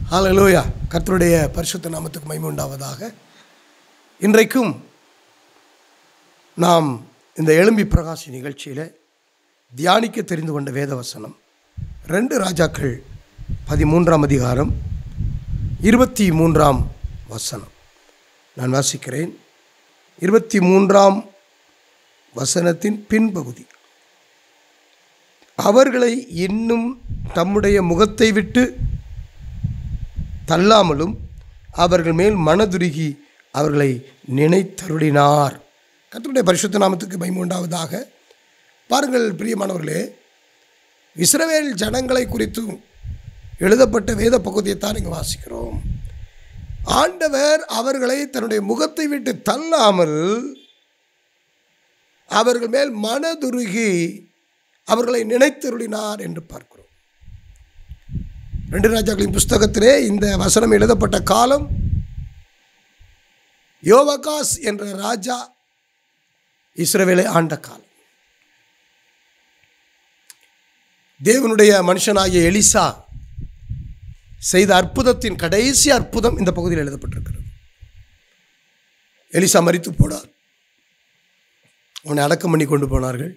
ஹalleluya கர்த்தருடைய பரிசுத்த நாமத்துக்கு மகிமை உண்டாவதாக இன்றைக்கும் நாம் இந்த எலும்பி பிரகாசி நிகழ்ச்சியில் தியானிக்க தெரிந்து கொண்ட வேதவசனம் ரெண்டு ராஜாக்கள் பதிமூன்றாம் அதிகாரம் இருபத்தி மூன்றாம் வசனம் நான் வாசிக்கிறேன் இருபத்தி மூன்றாம் வசனத்தின் பின்பகுதி அவர்களை இன்னும் தம்முடைய முகத்தை விட்டு தள்ளாமலும் அவர்கள் மேல் மனதுருகி அவர்களை நினைத்தருளினார் கர்த்தருடைய பரிசுத்த நாமத்துக்கு மகிமை உண்டாவதாக பாருங்கள் பிரியமானவர்களே இஸ்ரவேல் ஜனங்களை குறித்தும் எழுதப்பட்ட வேத பகுதியைத்தான் இங்கே வாசிக்கிறோம் ஆண்டவர் அவர்களை தன்னுடைய முகத்தை விட்டு தள்ளாமல் அவர்கள் மேல் மனதுருகி அவர்களை நினைத்தருளினார் என்று பார்க்கிறோம் ரெண்டு ராஜாக்களின் புஸ்தகத்திலே இந்த வசனம் எழுதப்பட்ட காலம் யோவகாஸ் என்ற ராஜா இஸ்ரவேலை ஆண்ட காலம் தேவனுடைய மனுஷனாகிய எலிசா செய்த அற்புதத்தின் கடைசி அற்புதம் இந்த பகுதியில் எழுதப்பட்டிருக்கிறது எலிசா மரித்து போனார் அவனை அடக்கம் பண்ணி கொண்டு போனார்கள்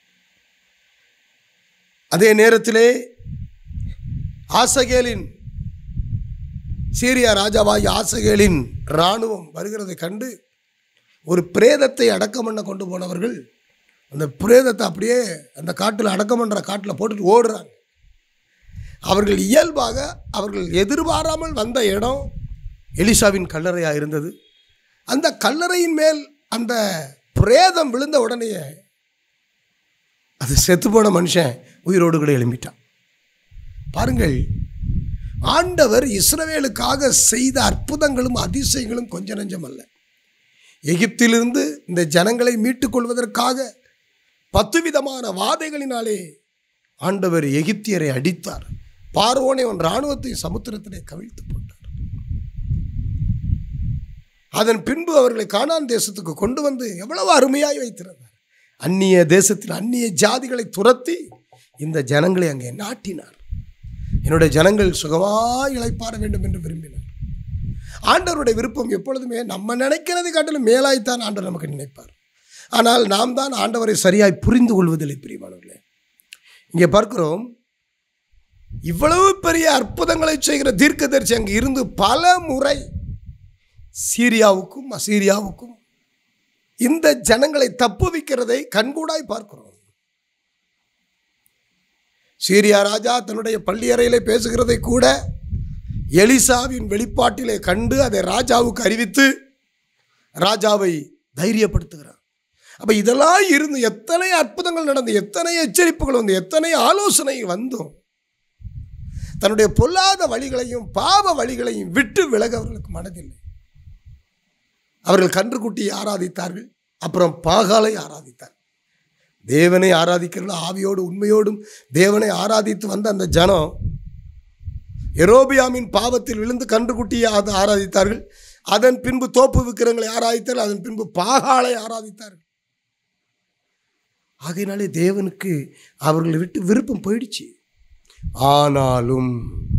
அதே நேரத்திலே ஆசகேலின் சீரியா ராஜாவாகி ஆசகேலின் இராணுவம் வருகிறதை கண்டு ஒரு பிரேதத்தை அடக்கம் பண்ண கொண்டு போனவர்கள் அந்த பிரேதத்தை அப்படியே அந்த காட்டில் அடக்கம் பண்ணுற காட்டில் போட்டுட்டு ஓடுறாங்க அவர்கள் இயல்பாக அவர்கள் எதிர்பாராமல் வந்த இடம் எலிசாவின் கல்லறையாக இருந்தது அந்த கல்லறையின் மேல் அந்த பிரேதம் விழுந்த உடனே அது செத்துப்போன மனுஷன் உயிரோடு கூட எழும்பிட்டான் பாருங்கள் ஆண்டவர் இஸ்ரவேலுக்காக செய்த அற்புதங்களும் அதிசயங்களும் கொஞ்ச நஞ்சம் அல்ல எகிப்திலிருந்து இந்த ஜனங்களை மீட்டுக் கொள்வதற்காக பத்து விதமான வாதைகளினாலே ஆண்டவர் எகிப்தியரை அடித்தார் பார்வோனை அவன் இராணுவத்தை சமுத்திரத்திலே கவிழ்த்து போட்டார் அதன் பின்பு அவர்களை கானான் தேசத்துக்கு கொண்டு வந்து எவ்வளவு அருமையாய் வைத்திருந்தார் அந்நிய தேசத்தில் அந்நிய ஜாதிகளை துரத்தி இந்த ஜனங்களை அங்கே நாட்டினார் என்னுடைய ஜனங்கள் சுகமாய் இழைப்பார வேண்டும் என்று விரும்பினார் ஆண்டவருடைய விருப்பம் எப்பொழுதுமே நம்ம நினைக்கிறதை காட்டிலும் மேலாய்த்தான் ஆண்டவர் நமக்கு நினைப்பார் ஆனால் நாம் தான் ஆண்டவரை சரியாய் புரிந்து கொள்வதில்லை பிரியமானவர்களே இங்கே பார்க்கிறோம் இவ்வளவு பெரிய அற்புதங்களை செய்கிற தீர்க்கதரிசி அங்கே இருந்து பல முறை சீரியாவுக்கும் அசீரியாவுக்கும் இந்த ஜனங்களை தப்புவிக்கிறதை கண்கூடாய் பார்க்கிறோம் சீரியா ராஜா தன்னுடைய பள்ளியறையிலே பேசுகிறதை கூட எலிசாவின் வெளிப்பாட்டிலே கண்டு அதை ராஜாவுக்கு அறிவித்து ராஜாவை தைரியப்படுத்துகிறார் அப்போ இதெல்லாம் இருந்து எத்தனை அற்புதங்கள் நடந்து எத்தனை எச்சரிப்புகள் வந்து எத்தனை ஆலோசனை வந்தும் தன்னுடைய பொல்லாத வழிகளையும் பாவ வழிகளையும் விட்டு விலக அவர்களுக்கு மனதில்லை அவர்கள் கன்றுக்குட்டியை ஆராதித்தார்கள் அப்புறம் பாகாலை ஆராதித்தார் தேவனை ஆராதிக்கிறல ஆவியோடு உண்மையோடும் தேவனை ஆராதித்து வந்த அந்த ஜனம் எரோபியாமின் பாவத்தில் விழுந்து கன்றுக்குட்டியை ஆத- ஆராதித்தார்கள் அதன் பின்பு தோப்பு விக்கிரங்களை ஆராதித்தார்கள் அதன் பின்பு பாகாலை ஆராதித்தார்கள் ஆகையினாலே தேவனுக்கு அவர்களை விட்டு விருப்பம் போயிடுச்சு ஆனாலும்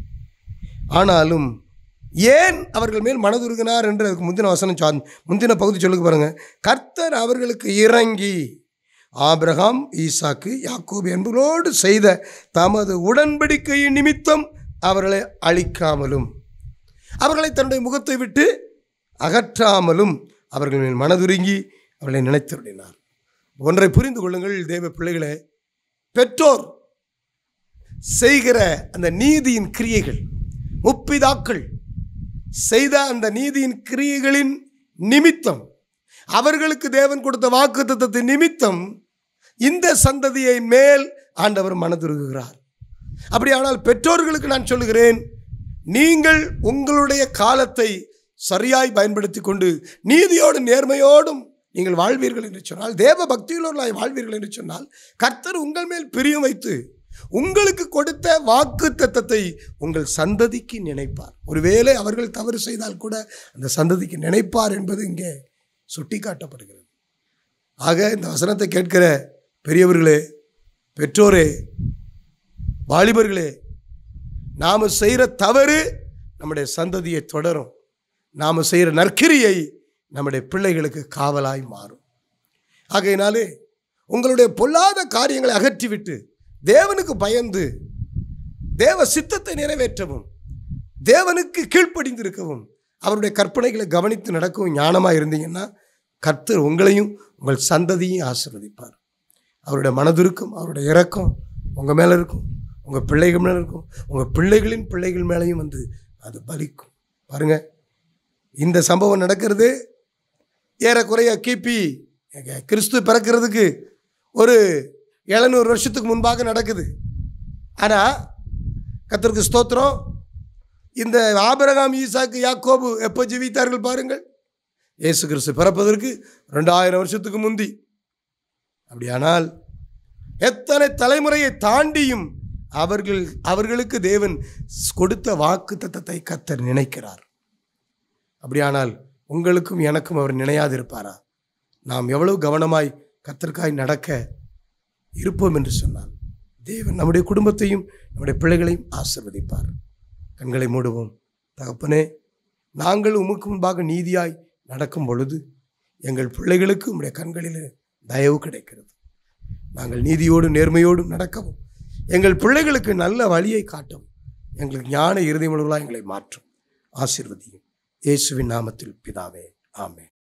ஆனாலும் ஏன் அவர்கள் மேல் மனதுருகினார் என்று அதுக்கு முந்தின வசனம் சார்ந்து முந்தின பகுதி சொல்லுங்க பாருங்க கர்த்தர் அவர்களுக்கு இறங்கி ஆபிரகாம் ஈசாக்கு யாக்கோபு என்பவரோடு செய்த தமது உடன்படிக்கையின் நிமித்தம் அவர்களை அழிக்காமலும் அவர்களை தன்னுடைய முகத்தை விட்டு அகற்றாமலும் அவர்கள் மேல் மனதுருங்கி அவர்களை நினைத்துவிடினார் ஒன்றை புரிந்து கொள்ளுங்கள் தேவ பிள்ளைகளே பெற்றோர் செய்கிற அந்த நீதியின் கிரியைகள் முப்பிதாக்கள் செய்த அந்த நீதியின் கிரியைகளின் நிமித்தம் அவர்களுக்கு தேவன் கொடுத்த வாக்கு நிமித்தம் இந்த சந்ததியை மேல் ஆண்டவர் மனதுருகுகிறார் அப்படியானால் பெற்றோர்களுக்கு நான் சொல்லுகிறேன் நீங்கள் உங்களுடைய காலத்தை சரியாய் பயன்படுத்தி கொண்டு நீதியோடும் நேர்மையோடும் நீங்கள் வாழ்வீர்கள் என்று சொன்னால் தேவ பக்தியுள்ளவர்களாய் வாழ்வீர்கள் என்று சொன்னால் கர்த்தர் உங்கள் மேல் பிரியம் வைத்து உங்களுக்கு கொடுத்த வாக்கு தத்தத்தை உங்கள் சந்ததிக்கு நினைப்பார் ஒருவேளை அவர்கள் தவறு செய்தால் கூட அந்த சந்ததிக்கு நினைப்பார் என்பது இங்கே சுட்டிக்காட்டப்படுகிறது ஆக இந்த வசனத்தை கேட்கிற பெரியவர்களே பெற்றோரே வாலிபர்களே நாம் செய்கிற தவறு நம்முடைய சந்ததியை தொடரும் நாம் செய்கிற நற்கிரியை நம்முடைய பிள்ளைகளுக்கு காவலாய் மாறும் ஆகையினாலே உங்களுடைய பொல்லாத காரியங்களை அகற்றிவிட்டு தேவனுக்கு பயந்து தேவ சித்தத்தை நிறைவேற்றவும் தேவனுக்கு கீழ்ப்படிந்திருக்கவும் அவருடைய கற்பனைகளை கவனித்து நடக்கவும் ஞானமாக இருந்தீங்கன்னா கர்த்தர் உங்களையும் உங்கள் சந்ததியும் ஆசீர்வதிப்பார் அவருடைய மனதிருக்கும் அவருடைய இரக்கம் உங்கள் மேலே இருக்கும் உங்கள் பிள்ளைகள் மேலே இருக்கும் உங்கள் பிள்ளைகளின் பிள்ளைகள் மேலேயும் வந்து அது பலிக்கும் பாருங்க இந்த சம்பவம் நடக்கிறது ஏறக்குறைய கிபி கிறிஸ்து பிறக்கிறதுக்கு ஒரு எழுநூறு வருஷத்துக்கு முன்பாக நடக்குது ஆனால் கர்த்தருக்கு ஸ்தோத்திரம் இந்த ஆபிரகாம் ஈசாக்கு யாக்கோபு எப்போ ஜீவித்தார்கள் பாருங்கள் இயேசு கிறிஸ்து பிறப்பதற்கு ரெண்டாயிரம் வருஷத்துக்கு முந்தி அப்படியானால் எத்தனை தலைமுறையை தாண்டியும் அவர்கள் அவர்களுக்கு தேவன் கொடுத்த வாக்கு தத்தத்தை கத்தர் நினைக்கிறார் அப்படியானால் உங்களுக்கும் எனக்கும் அவர் நினையாதிருப்பாரா நாம் எவ்வளவு கவனமாய் கத்தர்க்காய் நடக்க இருப்போம் என்று சொன்னால் தேவன் நம்முடைய குடும்பத்தையும் நம்முடைய பிள்ளைகளையும் ஆசிர்வதிப்பார் கண்களை மூடுவோம் தகப்பனே நாங்கள் உமக்கு முன்பாக நீதியாய் நடக்கும் பொழுது எங்கள் பிள்ளைகளுக்கு உம்முடைய கண்களில் தயவு கிடைக்கிறது நாங்கள் நீதியோடும் நேர்மையோடும் நடக்கவும் எங்கள் பிள்ளைகளுக்கு நல்ல வழியை காட்டவும் எங்களுக்கு ஞான இறுதிமுழுவலாக எங்களை மாற்றும் ஆசீர்வதியும் இயேசுவின் நாமத்தில் பிதாவே ஆமென்